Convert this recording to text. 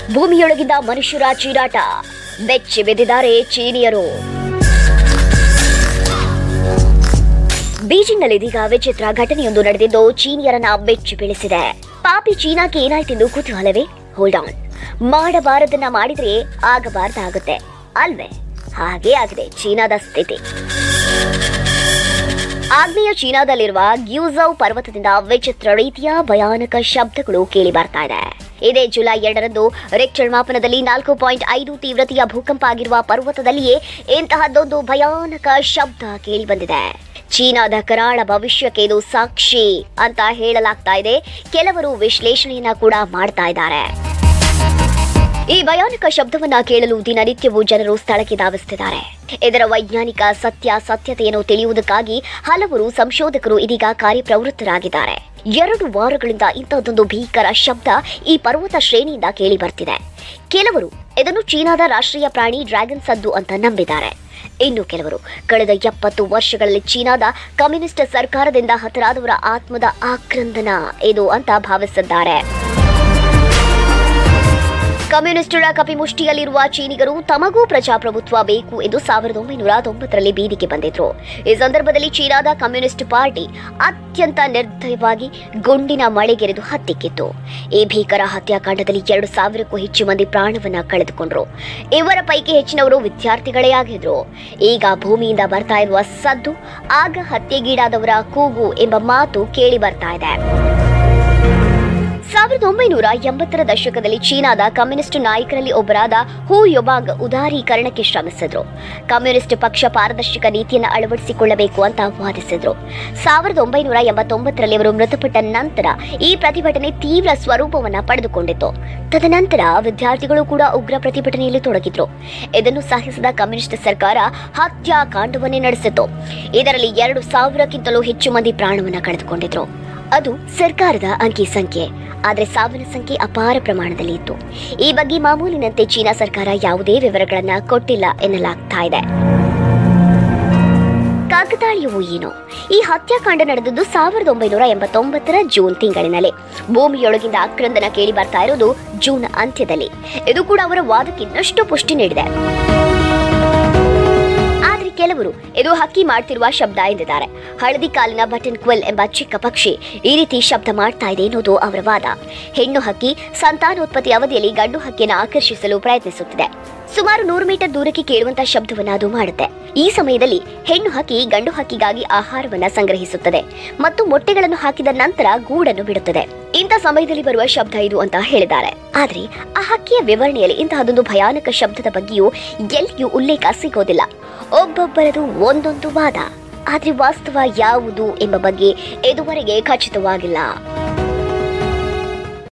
ಭೂಮಿಯೊಳಗಿಂದ ಮನುಷ್ಯರ ಚೀರಾಟ ಬೆಚ್ಚಿ ಬಿದ್ದಿದ್ದಾರೆ ಚೀನಿಯರು ಬೀಜಿಂಗ್ನಲ್ಲಿ ಇದೀಗ ವಿಚಿತ್ರ ಘಟನೆಯೊಂದು ನಡೆದಿದ್ದು ಚೀನಿಯರನ್ನ ಬೆಚ್ಚಿ ಬೀಳಿಸಿದೆ ಪಾಪಿ ಚೀನಾಕ್ಕೆ ಏನಾಯ್ತೆಂದು ಕುತೂಹಲವೇ ಹೋಲ್ಡ್ ಆನ್ ಮಾಡಬಾರದನ್ನ ಮಾಡಿದ್ರೆ ಆಗಬಾರ್ದಾಗುತ್ತೆ ಅಲ್ವೇ ಹಾಗೇ ಆಗಿದೆ ಚೀನಾದ ಸ್ಥಿತಿ ಆಗ್ನೇಯ ಚೀನಾದಲ್ಲಿರುವ ಗ್ಯೂಝೌ ಪರ್ವತದಿಂದ ವಿಚಿತ್ರ ರೀತಿಯ ಭಯಾನಕ ಶಬ್ದಗಳು ಕೇಳಿ ಬರ್ತಾ ಇದೆ ಇದೇ ಜುಲೈ ಎರಡರಂದು ರಿಕ್ಟರ್ ಮಾಪನದಲ್ಲಿ ನಾಲ್ಕು ಪಾಯಿಂಟ್ ಐದು ತೀವ್ರತೆಯ ಭೂಕಂಪ ಆಗಿರುವ ಪರ್ವತದಲ್ಲಿಯೇ ಇಂತಹದ್ದೊಂದು ಭಯಾನಕ ಶಬ್ದ ಕೇಳಿ ಬಂದಿದೆ ಚೀನಾದ ಕರಾಳ ಭವಿಷ್ಯಕ್ಕೆ ಇದು ಸಾಕ್ಷಿ ಅಂತ ಹೇಳಲಾಗ್ತಾ ಇದೆ ಕೆಲವರು ವಿಶ್ಲೇಷಣೆಯನ್ನ ಕೂಡ ಮಾಡ್ತಾ ಇದ್ದಾರೆ ಈ ಭಯಾನಕ ಶಬ್ದವನ್ನ ಕೇಳಲು ದಿನನಿತ್ಯವೂ ಜನರು ಸ್ಥಳಕ್ಕೆ ಧಾವಿಸುತ್ತಿದ್ದಾರೆ ಇದರ ವೈಜ್ಞಾನಿಕ ಸತ್ಯಾಸತ್ಯತೆಯನ್ನು ತಿಳಿಯುವುದಕ್ಕಾಗಿ ಹಲವರು ಸಂಶೋಧಕರು ಇದೀಗ ಕಾರ್ಯಪ್ರವೃತ್ತರಾಗಿದ್ದಾರೆ ಎರಡು ವಾರಗಳಿಂದ ಇಂಥದ್ದೊಂದು ಭೀಕರ ಶಬ್ದ ಈ ಪರ್ವತ ಶ್ರೇಣಿಯಿಂದ ಕೇಳಿ ಬರ್ತಿದೆ ಕೆಲವರು ಇದನ್ನು ಚೀನಾದ ರಾಷ್ಟ್ರೀಯ ಪ್ರಾಣಿ ಡ್ರ್ಯಾಗನ್ ಸದ್ದು ಅಂತ ನಂಬಿದ್ದಾರೆ ಇನ್ನು ಕೆಲವರು ಕಳೆದ ಎಪ್ಪತ್ತು ವರ್ಷಗಳಲ್ಲಿ ಚೀನಾದ ಕಮ್ಯುನಿಸ್ಟ್ ಸರ್ಕಾರದಿಂದ ಹತರಾದವರ ಆತ್ಮದ ಆಕ್ರಂದನ ಇದು ಅಂತ ಭಾವಿಸಿದ್ದಾರೆ ಕಮ್ಯುನಿಸ್ಟರ ಕಪಿಮುಷ್ಟಿಯಲ್ಲಿರುವ ಚೀನಿಗರು ತಮಗೂ ಪ್ರಜಾಪ್ರಭುತ್ವ ಬೇಕು ಎಂದು ಸಾವಿರದ ಒಂಬೈನೂರ ತೊಂಬತ್ತರಲ್ಲಿ ಬೀದಿಗೆ ಬಂದಿದ್ರು ಈ ಸಂದರ್ಭದಲ್ಲಿ ಚೀನಾದ ಕಮ್ಯುನಿಸ್ಟ್ ಪಾರ್ಟಿ ಅತ್ಯಂತ ನಿರ್ದಯವಾಗಿ ಗುಂಡಿನ ಮಳೆಗೆರೆದು ಹತ್ತಿಕ್ಕಿತ್ತು ಈ ಭೀಕರ ಹತ್ಯಾಕಾಂಡದಲ್ಲಿ ಎರಡು ಸಾವಿರಕ್ಕೂ ಹೆಚ್ಚು ಮಂದಿ ಪ್ರಾಣವನ್ನ ಕಳೆದುಕೊಂಡ್ರು ಇವರ ಪೈಕಿ ಹೆಚ್ಚಿನವರು ವಿದ್ಯಾರ್ಥಿಗಳೇ ಆಗಿದ್ರು ಈಗ ಭೂಮಿಯಿಂದ ಬರ್ತಾ ಇರುವ ಸದ್ದು ಆಗ ಹತ್ಯೆಗೀಡಾದವರ ಕೂಗು ಎಂಬ ಮಾತು ಕೇಳಿ ಬರ್ತಾ ಇದೆ ಸಾವಿರದ ಒಂಬೈನೂರ ಎಂಬತ್ತರ ದಶಕದಲ್ಲಿ ಚೀನಾದ ಕಮ್ಯುನಿಸ್ಟ್ ನಾಯಕರಲ್ಲಿ ಒಬ್ಬರಾದ ಹೂ ಯೊಬಾಂಗ್ ಉದಾರೀಕರಣಕ್ಕೆ ಶ್ರಮಿಸಿದ್ರು ಕಮ್ಯುನಿಸ್ಟ್ ಪಕ್ಷ ಪಾರದರ್ಶಕ ನೀತಿಯನ್ನು ಅಳವಡಿಸಿಕೊಳ್ಳಬೇಕು ಅಂತ ವಾದಿಸಿದ್ರು ಸಾವಿರದ ಒಂಬೈನೂರ ಎಂಬತ್ತೊಂಬತ್ತರಲ್ಲಿ ಅವರು ಮೃತಪಟ್ಟ ನಂತರ ಈ ಪ್ರತಿಭಟನೆ ತೀವ್ರ ಸ್ವರೂಪವನ್ನ ಪಡೆದುಕೊಂಡಿತ್ತು ತದನಂತರ ವಿದ್ಯಾರ್ಥಿಗಳು ಕೂಡ ಉಗ್ರ ಪ್ರತಿಭಟನೆಯಲ್ಲಿ ತೊಡಗಿದ್ರು ಇದನ್ನು ಸಹಿಸಿದ ಕಮ್ಯುನಿಸ್ಟ್ ಸರ್ಕಾರ ಹತ್ಯಾಕಾಂಡವನ್ನೇ ನಡೆಸಿತು ಇದರಲ್ಲಿ ಎರಡು ಸಾವಿರಕ್ಕಿಂತಲೂ ಹೆಚ್ಚು ಮಂದಿ ಪ್ರಾಣವನ್ನ ಕಳೆದುಕೊಂಡಿದ್ರು ಅದು ಸರ್ಕಾರದ ಅಂಕಿ ಸಂಖ್ಯೆ ಆದರೆ ಸಾವಿನ ಸಂಖ್ಯೆ ಅಪಾರ ಪ್ರಮಾಣದಲ್ಲಿ ಇತ್ತು ಈ ಬಗ್ಗೆ ಮಾಮೂಲಿನಂತೆ ಚೀನಾ ಸರ್ಕಾರ ಯಾವುದೇ ವಿವರಗಳನ್ನ ಕೊಟ್ಟಿಲ್ಲ ಎನ್ನಲಾಗ್ತಾ ಇದೆ ಕಾಕತಾಳೀಯವೋ ಏನೋ ಈ ಹತ್ಯಾಕಾಂಡ ನಡೆದದ್ದು ಸಾವಿರದ ಒಂಬೈನೂರ ಎಂಬತ್ತೊಂಬತ್ತರ ಜೂನ್ ತಿಂಗಳಿನಲ್ಲಿ ಭೂಮಿಯೊಳಗಿಂದ ಆಕ್ರಂದನ ಕೇಳಿ ಬರ್ತಾ ಇರೋದು ಜೂನ್ ಅಂತ್ಯದಲ್ಲಿ ಇದು ಕೂಡ ಅವರ ವಾದಕ್ಕೆ ಇನ್ನಷ್ಟು ಪುಷ್ಟಿ ನೀಡಿದೆ ಆದ್ರೆ ಕೆಲವರು ಇದು ಹಕ್ಕಿ ಮಾಡ್ತಿರುವ ಶಬ್ದ ಎಂದಿದ್ದಾರೆ ಹಳದಿ ಕಾಲಿನ ಬಟನ್ ಕ್ವೆಲ್ ಎಂಬ ಚಿಕ್ಕ ಪಕ್ಷಿ ಈ ರೀತಿ ಶಬ್ದ ಮಾಡ್ತಾ ಇದೆ ಎನ್ನುವುದು ಅವರ ವಾದ ಹೆಣ್ಣು ಹಕ್ಕಿ ಸಂತಾನೋತ್ಪತ್ತಿ ಅವಧಿಯಲ್ಲಿ ಗಂಡು ಹಕ್ಕಿಯನ್ನು ಆಕರ್ಷಿಸಲು ಪ್ರಯತ್ನಿಸುತ್ತಿದೆ ಸುಮಾರು ನೂರು ಮೀಟರ್ ದೂರಕ್ಕೆ ಕೇಳುವಂತಹ ಶಬ್ದವನ್ನ ಅದು ಮಾಡುತ್ತೆ ಈ ಸಮಯದಲ್ಲಿ ಹೆಣ್ಣು ಹಕ್ಕಿ ಗಂಡು ಹಕ್ಕಿಗಾಗಿ ಆಹಾರವನ್ನ ಸಂಗ್ರಹಿಸುತ್ತದೆ ಮತ್ತು ಮೊಟ್ಟೆಗಳನ್ನು ಹಾಕಿದ ನಂತರ ಗೂಡನ್ನು ಬಿಡುತ್ತದೆ ಇಂಥ ಸಮಯದಲ್ಲಿ ಬರುವ ಶಬ್ದ ಇದು ಅಂತ ಹೇಳಿದ್ದಾರೆ ಆದ್ರೆ ಆ ಹಕ್ಕಿಯ ವಿವರಣೆಯಲ್ಲಿ ಇಂತಹದೊಂದು ಭಯಾನಕ ಶಬ್ದದ ಬಗ್ಗೆಯೂ ಎಲ್ಲಿಯೂ ಉಲ್ಲೇಖ ಸಿಗೋದಿಲ್ಲ ಒಬ್ಬೊಬ್ಬರದು ಒಂದೊಂದು ವಾದ ಆದ್ರೆ ವಾಸ್ತವ ಯಾವುದು ಎಂಬ ಬಗ್ಗೆ ಇದುವರೆಗೆ ಖಚಿತವಾಗಿಲ್ಲ